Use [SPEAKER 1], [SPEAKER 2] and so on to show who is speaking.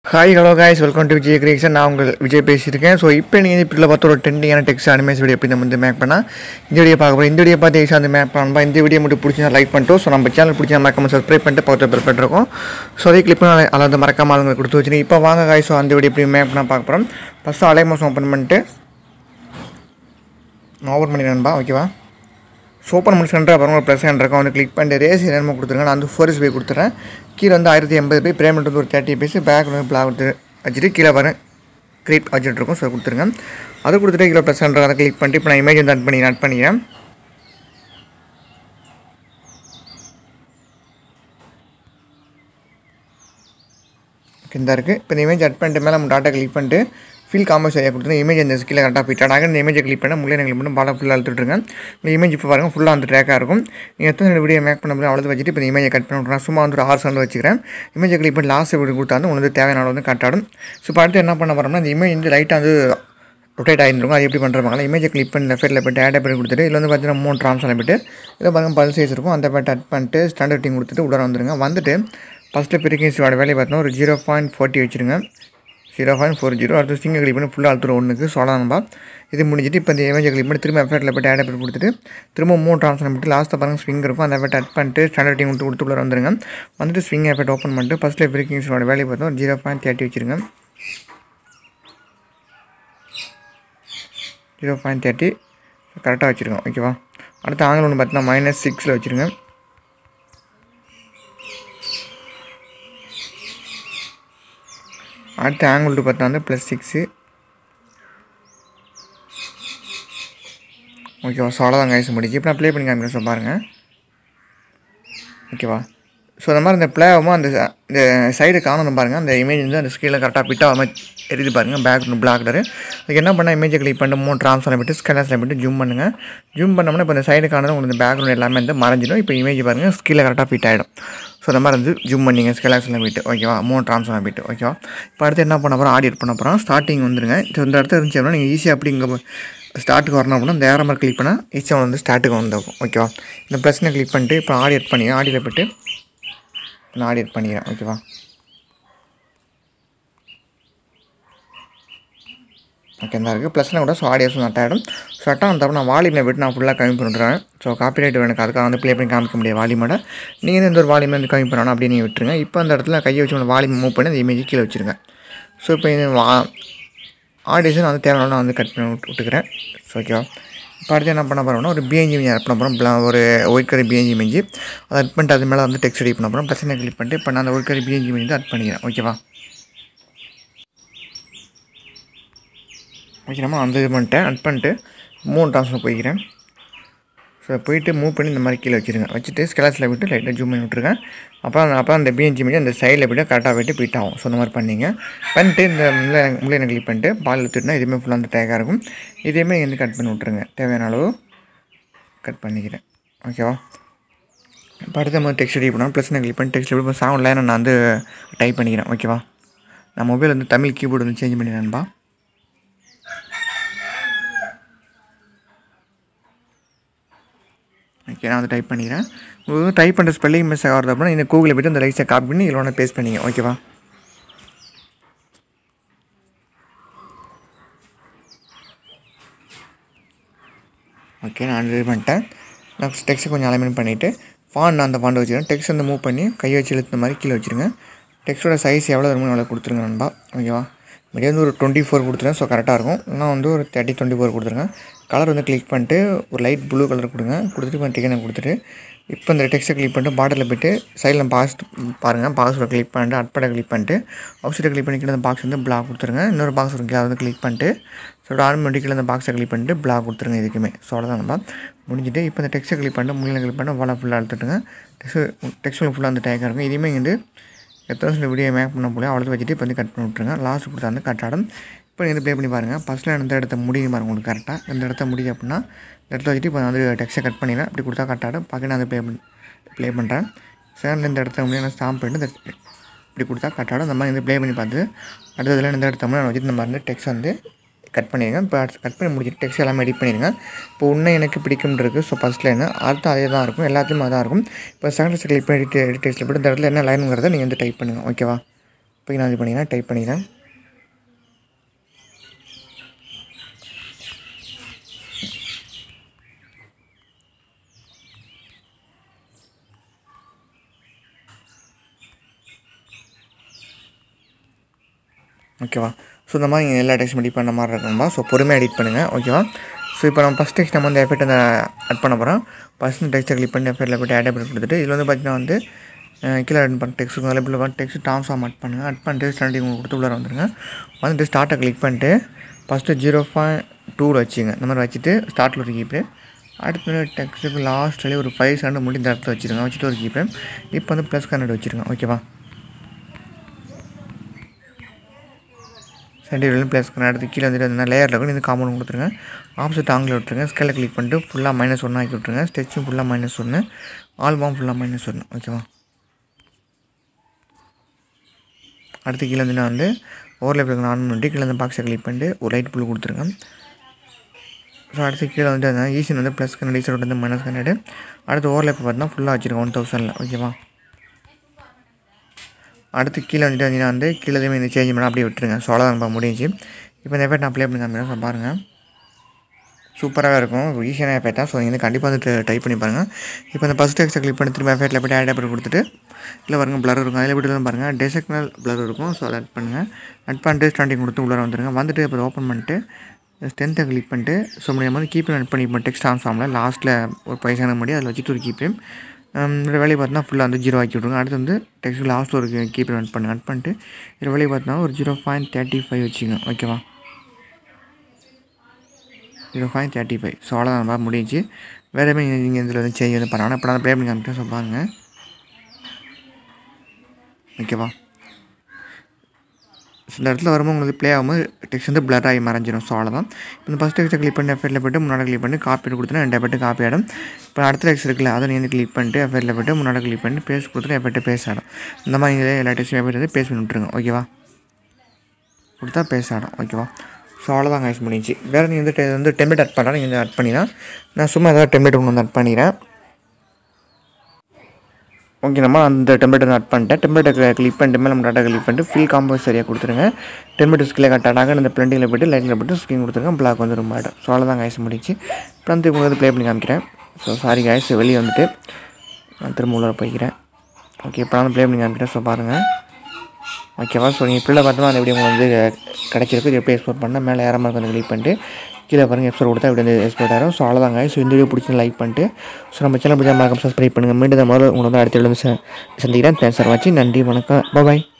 [SPEAKER 1] hi hello guys welcome to Vijay creation நான் உங்கள் விஜய் பேசியிருக்கேன் ஸோ இப்போ நீங்கள் இப்படில பார்த்து ஒரு ட்ரெண்டிங்கான டெக்ஸ்ட் அனிமேஸ் வீடியோ எப்படி நம்ம வந்து மேக் பண்ணால் இந்த வீடியோ பார்க்க போகிறோம் இந்த வீடியோ பார்த்து ஈஸியாக வந்து மேக் பண்ணலாம் இந்த வீடியோ மட்டும் பிடிச்சா லைக் பண்ணிட்டோம் ஸோ நம்ம சேனல் பிடிச்சா மறக்காம சப்ஸ்கிரைப் பண்ணிட்டு பக்கத்தில் பெல் பண்ணிருக்கோம் ஸோ அதே கிளிப் அதில் வந்து மறக்காம ஆளுங்க கொடுத்து வச்சுருக்கேன் இப்போ வாங்க காய்ஸ் ஸோ அந்த வீடியோ எப்படி மேக் பண்ணால் பார்க்க போகிறோம் ஃபஸ்ட்டு அலைமோஸ் ஓப்பன் பண்ணிட்டு நான் ஓப்பன் பண்ணிக்கிறேன்பா ஓகேவா சூப்பர் முடிச்சுன்ற அப்புறம் ஒரு ப்ளஸ் ஹண்ட்ரட் வந்து கிளிக் பண்ணிட்டு ரேஸ் என்னமோ கொடுத்துருங்க நான் வந்து ஃபோர் பை கொடுத்துறேன் கீழே வந்து ஆயிரத்தி எண்பது பை பேமெண்ட் வந்து ஒரு தேர்ட்டி பைஸ் பேக் வந்து பிளாக் கொடுத்து வச்சுட்டு கீழே வரேன் கிரியேட் வச்சுட்டு இருக்கும் ஸோ கொடுத்துருங்க அது கொடுத்துட்டு கீழே ப்ளஸ் ஹண்ட்ரட் அதை கிளிக் பண்ணிட்டு இப்போ நான் இமேஜ் வந்து ஆட் பண்ணி ஆட் பண்ணிக்கிறேன் இந்த இருக்குது இப்போ இந்த இமேஜ் அட் பண்ணிட்டு மேலே நம்ம டாட்டா கிளிக் பண்ணிட்டு ஃபீல் காமர்ஸ் ஐயா கொடுத்து இமேஜ் அந்த ஸ்கில்ல கரெக்டாக போயிட்டாங்க இந்த இமேஜை கிளிக் பண்ண முள்ளே கிளிக் பண்ணி பாலம் ஃபுல்லாக அழுத்துட்டுருங்க இந்த இமேஜ் இப்போ பாருங்கள் ஃபுல்லாக வந்து ட்ராக்காக இருக்கும் நீங்கள் எத்தனை வீடியோ மேக் பண்ண முடியும் அவ்வளோ வச்சுட்டு இப்போ இந்த இமேஜை கட் பண்ணி விட்றேன் சும்மா வந்து ஒரு ஆறு சவுண்ட் வச்சுக்கிறேன் இமேஜை கிளிக் பண்ணி லாஸ்ட் வீடியோ கொடுத்தா வந்து உங்களுக்கு தேவையான அளவு வந்து கட்டாடும் ஸோ இப்போ அடுத்து என்ன பண்ண போகிறோம்னா இந்த இமேஜ் வந்து லைட்டாக வந்து ரொட்டேட் ஆகிருக்கும் அது எப்படி பண்ணுறாங்க இமேஜை கிளிக் பண்ணி லெஃப்ட் சைடில் போய்ட்டு ஆட் பண்ணி கொடுத்துட்டு இதில் வந்து பார்த்தீங்கன்னா மூணு ட்ரான்ஸ்லாம் போய்ட்டு இதில் பாருங்கள் பல் சைஸ் இருக்கும் அந்த பேட் அட் பண்ணிட்டு ஸ்டாண்டர்ட் டிங் கொடுத்துட்டு உடனே வந்துருங்க வந்துட்டு ஃபஸ்ட்டு ஃப்ரீக்வன்சியோட வேலையை பார்த்தோன்னா ஒரு ஜீரோ பாயிண்ட் ஃபோர்ட்டி வச்சுருங்க ஜீரோ பாயிண்ட் ஃபோர் ஜீரோ அடுத்து ஸ்டிங்கை கிளிக் பண்ணி ஃபுல்லாக அழுத்துரும் ஒன்றுக்கு சொல்லலாம்பா இது முடிஞ்சிட்டு இப்போ இந்த இமேஜை கிளிக் பண்ணி திரும்ப எஃபெக்ட்டில் போய்ட்டு ஆட் பண்ணி கொடுத்துட்டு திரும்ப மூணு ட்ரான்ஸ்ஃபர் பண்ணிட்டு லாஸ்ட்டில் பாருங்கள் ஸ்விங் இருக்கும் அந்த எஃபெக்ட் அட் பண்ணிட்டு ஸ்டாண்டர்ட் டிங் கொடுத்து கொடுத்து உள்ள வந்துருங்க வந்துட்டு ஸ்விங் எஃபெக்ட் ஓப்பன் பண்ணிட்டு ஃபஸ்ட்டில் ஃப்ரீக்வன்சியோட வேலையை பார்த்தோம் ஜீரோ பாயிண்ட் தேர்ட்டி வச்சுருங்க ஜீரோ பாயிண்ட் தேர்ட்டி கரெக்டாக வச்சுருக்கோம் ஓகேவா அடுத்து ஆங்கிலம் ஒன்று பார்த்தீங்கன்னா மைனஸ் சிக்ஸில் வச்சுருங்க அடுத்து ஆங்கிள் டூ பார்த்தா வந்து ப்ளஸ் சிக்ஸு ஓகேவா ஸோ அவ்வளோதான் கைஸ் முடிச்சு இப்போ நான் ப்ளே பண்ணி காமிக்கிறேன் ஸோ பாருங்கள் ஓகேவா ஸோ அந்த மாதிரி இந்த ப்ளே ஆகும் அந்த இந்த சைடு காணணும் பாருங்கள் அந்த இமேஜ் வந்து அந்த ஸ்கீலில் கரெக்டாக பிட்டாக மாதிரி எரியுது பாருங்கள் பேக் பிளாக் கலரு அதுக்கு என்ன பண்ணால் இமேஜை கிளிக் பண்ணிட்டு மூணு ட்ரான்ஸ்ஃபர் பண்ணிட்டு ஸ்கேலர்ஸில் போய்ட்டு ஜூம் பண்ணுங்கள் ஜூம் பண்ணோம்னா இப்போ இந்த சைடு காணது உங்களுக்கு இந்த பேக்ரவுண்ட் எல்லாமே வந்து மறைஞ்சிடும் இப்போ இமேஜ் பாருங்கள் ஸ்கீலில் கரெக்டாக ஃபிட் ஆகிடும் ஸோ அந்த மாதிரி வந்து ஜூம் பண்ணிங்க ஸ்கேலர்ஸில் போய்ட்டு ஓகேவா மூணு ட்ரான்ஸ்ஃபர் போய்ட்டு ஓகேவா இப்போ அடுத்து என்ன பண்ண போகிறோம் ஆடிட் பண்ண போகிறோம் ஸ்டார்டிங் வந்துருங்க ஸோ இந்த இடத்துல இருந்துச்சு அப்படின்னா நீங்கள் ஈஸியாக அப்படி இங்கே ஸ்டார்ட்டுக்கு வரணும் அப்படின்னா இந்த ஏற மாதிரி கிளிக் பண்ணால் ஈஸியாக வந்து ஸ்டார்ட்டுக்கு வந்துருக்கும் ஓகேவா இந்த ப்ளஸ்னை கிளிக் பண்ணிட்டு இப்போ ஆடிட் பண்ணி ஆடியில் போய்ட்டு நான் ஆடிட் பண்ணிக்கிறேன் ஓகேவா ஓகே தான் இருக்குது ப்ளஸ்னால் கூட ஸோ ஆடியோஸ் நட் ஆகிடும் ஸோ அட்டா வந்தப்போ நான் வால்யூமில் விட்டு நான் ஃபுல்லாக கம்மி பண்ணிடுறேன் ஸோ காப்பிரைட் எனக்கு அதுக்காக வந்து ப்ளே பண்ணி காமிக்க முடியாது வால்யூமோட நீங்கள் எந்த ஒரு வால்யூம் வந்து கம்மி பண்ணணும் அப்படியே நீங்கள் விட்டுருங்க இப்போ அந்த இடத்துல கையை வச்சு வால்யூம் மூவ் பண்ணி அந்த இமேஜ் கீழே வச்சுருங்க ஸோ இப்போ இந்த வா ஆடியோஸை நான் வந்து தேவையான நான் வந்து கட் பண்ணி விட்டு விட்டுக்கிறேன் ஸோ ஓகேவா இப்போ அடுத்து என்ன பண்ண போகிறோம்னா ஒரு பிஎன்ஜி இமேஜ் ஆட் பண்ண போகிறோம் ஒரு ஒயிட் கலர் பிஎன்ஜி இமேஜ் அதை அட் பண்ணிட்டு அது மேலே வந்து டெக்ஸ்ட் ரெடி பண்ண போகிறோம் ப்ளஸ் என்ன கிளிக் பண்ணிட்டு இப்போ நான் அந்த ஒயிட் கலர் பிஎன்ஜி இமேஜ் வந்து அட் பண்ணிக்கிறேன் ஓகேவா ஓகே நம்ம அந்த இது பண்ணிட்டேன் அட் பண்ணிட்டு மூணு ட்ரான்ஸ்ஃபர் போய்க்கிறேன் ஸோ போயிட்டு மூவ் பண்ணி இந்த மாதிரி கீழே வச்சுருங்க வச்சுட்டு ஸ்கெலாஸில் விட்டு லைட்டாக ஜூம் பண்ணி விட்ருங்க அப்புறம் அப்புறம் அந்த பிஎன்ஜி மீடியம் அந்த சைடில் போய்ட்டு கரெக்டாக போய்ட்டு பிட் ஆகும் ஸோ அந்த மாதிரி பண்ணிங்க பண்ணிட்டு இந்த முள்ளை முள்ளை கிளிக் பண்ணிட்டு பால் எடுத்துட்டுனா இதுவுமே ஃபுல்லாக அந்த டேக்காக இருக்கும் இதையுமே வந்து கட் பண்ணி விட்ருங்க தேவையான அளவு கட் பண்ணிக்கிறேன் ஓகேவா இப்போ அடுத்த மாதிரி டெக்ஸ்ட் ரெடி பண்ணால் ப்ளஸ் நான் கிளிக் பண்ணி டெக்ஸ்ட் இப்போ சவுண்ட் லைனை நான் வந்து டைப் பண்ணிக்கிறேன் ஓகேவா நான் மொபைல் வந்து தமிழ் கீபோர்டு வந்து சேஞ்ச் பண்ணிடுறேன்பா ஓகே நான் வந்து டைப் பண்ணிக்கிறேன் உங்களுக்கு டைப் பண்ணுற ஸ்பெல்லிங் மிஸ் ஆகிறது அப்படின்னா இந்த கூகுளில் போய்ட்டு அந்த லைக்ஸை காப்பி பண்ணி இதில் ஒன்று பேஸ்ட் பண்ணிங்க ஓகேவா ஓகே நான் இது பண்ணிட்டேன் நான் டெக்ஸ்ட்டை கொஞ்சம் அலைமெண்ட் பண்ணிவிட்டு ஃபான் நான் அந்த ஃபாண்ட் வச்சுருக்கேன் டெக்ஸ்ட் வந்து மூவ் பண்ணி கை வச்சு இழுத்த மாதிரி கீழே வச்சுருங்க டெக்ஸ்ட்டோட சைஸ் எவ்வளோ இருக்குமோ எவ்வளோ கொடுத்துருங்க நண்பா ஓகேவா மீடியம் வந்து ஒரு டுவெண்ட்டி ஃபோர் கொடுத்துருங்க ஸோ கரெக்டாக இருக்கும் நான் வந்து ஒரு தேர்ட்டி டுவெண்ட்டி ஃபோர் கொடுத்துருங்க கலர் வந்து கிளிக் பண்ணிட்டு ஒரு லைட் ப்ளூ கலர் கொடுங்க கொடுத்துட்டு இப்போ டிக்கெட்டை கொடுத்துட்டு இப்போ இந்த டெக்ஸ்ட்டை கிளிக் பண்ணிட்டு பாட்டில் போய்ட்டு சைடில் பாஸ் பாருங்கள் பாக்ஸில் கிளிக் பண்ணிட்டு அட்படை கிளிக் பண்ணிட்டு ஆப்ஷனை கிளிக் பண்ணிக்கிட்டு அந்த பாக்ஸ் வந்து பிளாக் கொடுத்துருங்க இன்னொரு பாக்ஸ் இருக்கு அதை வந்து கிளிக் பண்ணிட்டு ஸோ ஆட்டோமேட்டிக்கில் அந்த பாக்ஸை கிளிக் பண்ணிட்டு பிளாக் கொடுத்துருங்க இதுக்குமே ஸோ அவ்வளோதான் நம்ம முடிஞ்சுட்டு இப்போ இந்த டெக்ஸ்ட்டை கிளிக் பண்ணிட்டு முள்ளில் கிளிக் பண்ணி வாழை ஃபுல்லாக எடுத்துட்டுங்க டெக்ஸ்ட் டெக்ஸ்ட்டில் ஃபுல்லாக அந்த டேக்காக இருக்கும் இதுவுமே வந்து எத்தனை சில வீடியோ மேக் பண்ண போல அவ்வளோ வச்சுட்டு இப்போ வந்து கட் பண்ணி விட்ருங்க லாஸ்ட் கொடுத்தா வந்து கட் ஆடும் இப்போ நீங்கள் ப்ளே பண்ணி பாருங்கள் ஃபஸ்ட்டில் எந்த இடத்த முடியும் பாருங்கள் உங்களுக்கு கரெக்டாக எந்த இடத்த முடியுது அப்படின்னா இந்த இடத்துல வச்சுட்டு இப்போ வந்து டெக்ஸ்ட்டை கட் பண்ணிடுறேன் அப்படி கொடுத்தா கட் ஆடும் பார்க்க நான் ப்ளே பண்ணி ப்ளே பண்ணுறேன் செகண்டில் இந்த இடத்த முடியும் நான் ஸ்டாம்ப் பண்ணிட்டு இந்த இப்படி கொடுத்தா கட் ஆடும் இந்த மாதிரி வந்து ப்ளே பண்ணி பார்த்து அடுத்ததில் இந்த இடத்த முடியும் நான் வச்சுட்டு இந்த மாதிரி வந்து டெக்ஸ்ட் வந்து கட் பண்ணிடுங்க இப்போ கட் பண்ணி முடிச்சுட்டு டெக்ஸ்ட் எல்லாமே எடிட் பண்ணிடுங்க இப்போ உன்னை எனக்கு பிடிக்கும்ன்றது ஸோ ஃபஸ்ட் லைனு அடுத்து அதே தான் இருக்கும் எல்லாத்துலேயும் அதான் இருக்கும் இப்போ செகண்ட் கிளிக் பண்ணி எடிட் எடிட் டெக்ஸ்ட்டில் போட்டு இந்த இடத்துல என்ன லைனுங்கிறத நீங்கள் வந்து டைப் பண்ணுங்கள் ஓகேவா இப்போ நான் இது பண்ணிக்கிறேன் டைப் பண்ணிக்கிறேன் ஓகேவா ஸோ இந்த மாதிரி நீங்கள் எல்லா டெக்ஸ்டும் எடிட் பண்ண மாதிரி இருக்கணும்பா ஸோ பொறுமையாக எடிட் பண்ணுங்கள் ஓகேவா ஸோ இப்போ நம்ம ஃபஸ்ட் டெக்ஸ்ட் நம்ம வந்து எஃபெக்ட் அந்த ஆட் பண்ண போகிறோம் ஃபஸ்ட் டெக்ஸ்ட்டை கிளிக் பண்ணி எஃபெக்ட்டில் போய்ட்டு ஆட் பண்ணி கொடுத்துட்டு இதில் வந்து பார்த்தீங்கன்னா வந்து அஹ், கீழே ஆட் பண்ண டெக்ஸ்ட் அதில் இப்போ டெக்ஸ்ட் ட்ரான்ஸ்ஃபார்ம் ஆட் பண்ணுங்கள் ஆட் பண்ணிட்டு ஸ்டாண்டிங் உங்களுக்கு கொடுத்து உள்ளே வந்துருங்க வந்துட்டு ஸ்டார்ட்டை கிளிக் பண்ணிட்டு ஃபஸ்ட்டு ஜீரோ பாயிண்ட் டூவில் வச்சுங்க இந்த மாதிரி வச்சுட்டு ஸ்டார்ட்டில் ஒரு கீப்பு அடுத்து டெக்ஸ்ட்டுக்கு லாஸ்ட்லேயே ஒரு ஃபைவ் செகண்ட் முடிந்த இடத்துல வச்சுருங்க வச்சுட்டு ஒரு கீப்பு இப்போ வந்து ப்ளஸ் கன்னட் வச்சுருங்க ஓகேவா சென்டர் ப்ளஸ் அடுத்து கீழே வந்துட்டு அந்த லேயரில் இருக்கும் இந்த காம்பவுண்ட் கொடுத்துருங்க ஆப்செட் ஆங்கில் விட்டுருங்க ஸ்கேலை கிளிக் பண்ணிட்டு ஃபுல்லாக மைனஸ் ஒன்று ஆக்கி விட்ருங்க ஸ்டெச்சும் ஃபுல்லாக மைனஸ் ஒன்று ஆல்பாம் ஃபுல்லாக மைனஸ் ஒன்று ஓகேவா அடுத்து கீழே வந்து நான் வந்து ஓவர்லேப் இருக்கிற ஆன் பண்ணிட்டு கீழே வந்து பாக்ஸை கிளிக் பண்ணிட்டு ஒரு லைட் புல் கொடுத்துருங்க ஸோ அடுத்து கீழே வந்து அந்த ஈஸின் வந்து ப்ளஸ் கன்னட் ஈஸர் வந்து மைனஸ் கன்னடு அடுத்து ஓவர்லேப் பார்த்தீங்கன்னா ஃபுல்லாக வச்சுருக்கேன் ஒன் தௌசண்டில் ஓகேவா அடுத்து கீழே வந்துட்டு வந்தீங்கன்னா வந்து கீழே எதுவுமே இந்த சேஞ்ச் பண்ணால் அப்படியே விட்டுருங்க ஸோ அவ்வளோதான் முடிஞ்சு இப்போ இந்த எஃபெக்ட் நான் ப்ளே பண்ணி காமிக்கிறேன் ஸோ பாருங்கள் சூப்பராகவே இருக்கும் ஈஸியான எஃபெக்ட் தான் ஸோ நீங்கள் வந்து கண்டிப்பாக வந்து டைப் பண்ணி பாருங்கள் இப்போ இந்த ஃபஸ்ட் டெக்ஸ்ட்டை கிளிக் பண்ணி திரும்ப எஃபெக்ட்டில் போய்ட்டு ஆட் பண்ணி கொடுத்துட்டு இல்லை பாருங்க ப்ளர் இருக்கும் அதில் போய்ட்டு பாருங்கள் டெசக்னல் ப்ளர் இருக்கும் ஸோ அதை ஆட் பண்ணுங்கள் ஆட் பண்ணிட்டு ஸ்டாண்டிங் கொடுத்து உள்ளே வந்துருங்க வந்துட்டு அப்புறம் ஓப்பன் பண்ணிட்டு ஸ்ட்ரென்த்தை கிளிக் பண்ணிட்டு ஸோ முடியும் போது கீப் ஆட் பண்ணி இப்போ டெக்ஸ்ட் ட்ரான்ஸ்ஃபார்மில் லாஸ்ட்டில் ஒரு பைசான முடி அதில் வச்சுட்டு ஒரு கீப்பு இந்த வேலையை பார்த்தீங்கன்னா ஃபுல்லாக வந்து ஜீரோ ஆக்கி விட்ருங்க அடுத்து வந்து டெக்ஸ்ட் லாஸ்ட்டில் ஒரு கீப்பர் ஆட் பண்ணி ஆட் பண்ணிட்டு இதில் வேலையை பார்த்தீங்கன்னா ஒரு ஜீரோ பாயிண்ட் தேர்ட்டி ஃபைவ் வச்சுங்க ஓகேவா zero point thirty five so அவ்வளோதான் தான் முடிஞ்சு வேறு எதுவுமே நீங்கள் இதில் வந்து சேஞ்ச் வந்து பண்ணலாம் இப்போ நான் ப்ளே பண்ணி காமிக்கிறேன் ஸோ பாருங்கள் ஓகேவா ஸோ இந்த இடத்துல வரும்போது உங்களுக்கு ப்ளே ஆகும்போது டெக்ஸ்ட் வந்து blur ஆகி மறைஞ்சிடும் ஸோ அவ்வளோதான் இந்த ஃபஸ்ட் டெக்ஸ்ட்டை கிளிக் பண்ணி எஃபெக்ட்டில் போய்ட்டு முன்னாடி கிளிக் பண்ணி காப்பி கொடுத்துனா ரெண்டு எஃபெக்ட் காப்பி ஆகிடும் இப்போ அடுத்த டெக்ஸ்ட் இருக்குல்ல அதை நீங்கள் கிளிக் பண்ணிட்டு எஃபெக்ட்டில் போய்ட்டு முன்னாடி கிளிக் பண்ணி பேஸ் கொடுத்துட்டு எஃபெக்ட் பேஸ் ஆடும் இந்த மாதிரி நீங்கள் எல்லா டெக்ஸ்ட்டும் எஃபெக்ட் வந்து பேஸ் பண்ணி விட்ருங்க ஓகேவா கொடுத்தா பேஸ் ஆடும் ஓகேவா ஸோ அவ்வளோதான் கைஸ் முடிஞ்சு வேறு நீங்கள் வந்து te- வந்து டெம்ப்ளேட் ஆட் பண்ணலாம் நீங்கள் ஆட் பண்ணிடலாம் நான் சும்மா ஏதாவது டெம்ப்ளேட் ஒன்று வந்து ஆட் பண்ணிடுறேன் ஓகே நம்ம அந்த டெம்ப்ளேட்டை ஆட் பண்ணிட்டேன் டெம்ப்ளேட்டை கிளிக் பண்ணிட்டு மேலே நம்ம டாட்டா கிளிக் பண்ணிட்டு ஃபில் காம்போ சரியாக கொடுத்துருங்க டெம்ப்ளேட் ஸ்கிலே கட்டாடாக இந்த பிளண்டிங்கில் போய்ட்டு லைட்டில் போய்ட்டு ஸ்க்ரீன் கொடுத்துருங்க பிளாக் வந்து ரொம்ப ஆகிடும் ஸோ அவ்வளோதான் கைஸ் முடிச்சு இப்போ வந்து உங்களுக்கு ப்ளே பண்ணி காமிக்கிறேன் ஸோ சாரி கைஸ் வெளியே வந்துட்டு நான் திரும்ப உள்ள போய்க்கிறேன் ஓகே இப்போ நான் ப்ளே பண்ணி காமிக்கிறேன் ஸோ பாருங்கள் ஓகேவா ஸோ நீங்கள் பிள்ளை பார்த்தோம்னா அந்த வீடியோ உங்களுக்கு வந்து கிடச்சிருக்கு இது எப்படி எக்ஸ்போர்ட் பண்ணால் மேலே ஏற மாதிரி வந்து கிளிக் பண்ணிட்டு கீழே பாருங்க எக்ஸ்போர்ட் கொடுத்தா இப்படி வந்து எக்ஸ்போர்ட் ஆகும் ஸோ அவ்வளோதாங்க ஸோ இந்த வீடியோ பிடிச்சி லைக் பண்ணிட்டு ஸோ நம்ம சேனல் பிடிச்சா மறக்காம சப்ஸ்கிரைப் பண்ணுங்கள் மீண்டும் இந்த மாதிரி உங்களை வந்து அடுத்த வீடியோ வந்து ச- சந்திக்கிறேன் தேங்க்ஸ் ஃபார் வாட்சிங் நன்றி வணக்கம் பாய்